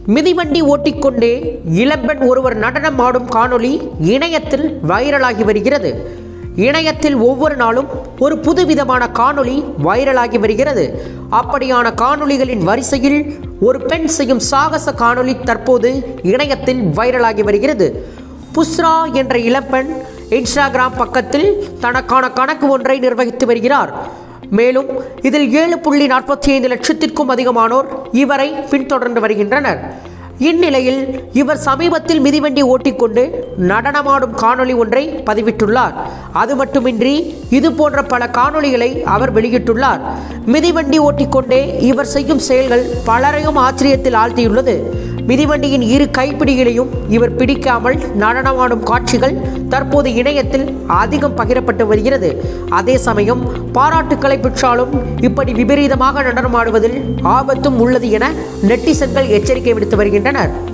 மிதிவண்டி ஓட்டிக்கொண்டே இளம்பெண் ஒருவர் நடனம் ஆடும் காணொளி இணையத்தில் வைரலாகி வருகிறது இணையத்தில் ஒவ்வொரு நாளும் ஒரு புதுவிதமான காணொளி வைரலாகி வருகிறது அப்படியான காணொளிகளின் வரிசையில் ஒரு பெண் செய்யும் சாகச காணொளி தற்போது இணையத்தில் வைரலாகி வருகிறது புஸ்ரா என்ற இளம்பெண் இன்ஸ்டாகிராம் பக்கத்தில் தனக்கான கணக்கு ஒன்றை நிர்வகித்து வருகிறார் மேலும் இதில் ஏழு புள்ளி நாற்பத்தி ஐந்து லட்சத்திற்கும் அதிகமானோர் இவரை பின்தொடர்ந்து வருகின்றனர் இந்நிலையில் இவர் சமீபத்தில் மிதிவண்டி ஓட்டிக்கொண்டு நடனமாடும் காணொளி ஒன்றை பதிவிட்டுள்ளார் அது மட்டுமின்றி இது போன்ற பல காணொளிகளை அவர் வெளியிட்டுள்ளார் மிதிவண்டி ஓட்டிக்கொண்டே இவர் செய்யும் செயல்கள் பலரையும் ஆச்சரியத்தில் ஆழ்த்தியுள்ளது மிதிவண்டியின் இரு கைப்பிடிகளையும் இவர் பிடிக்காமல் நடனமாடும் காட்சிகள் தற்போது இணையத்தில் அதிகம் பகிரப்பட்டு வருகிறது அதே சமயம் பாராட்டுக்களை பெற்றாலும் இப்படி விபரீதமாக நடனமாடுவதில் ஆபத்தும் உள்ளது என நெட்டிசன்கள் எச்சரிக்கை விடுத்து வருகின்றனர்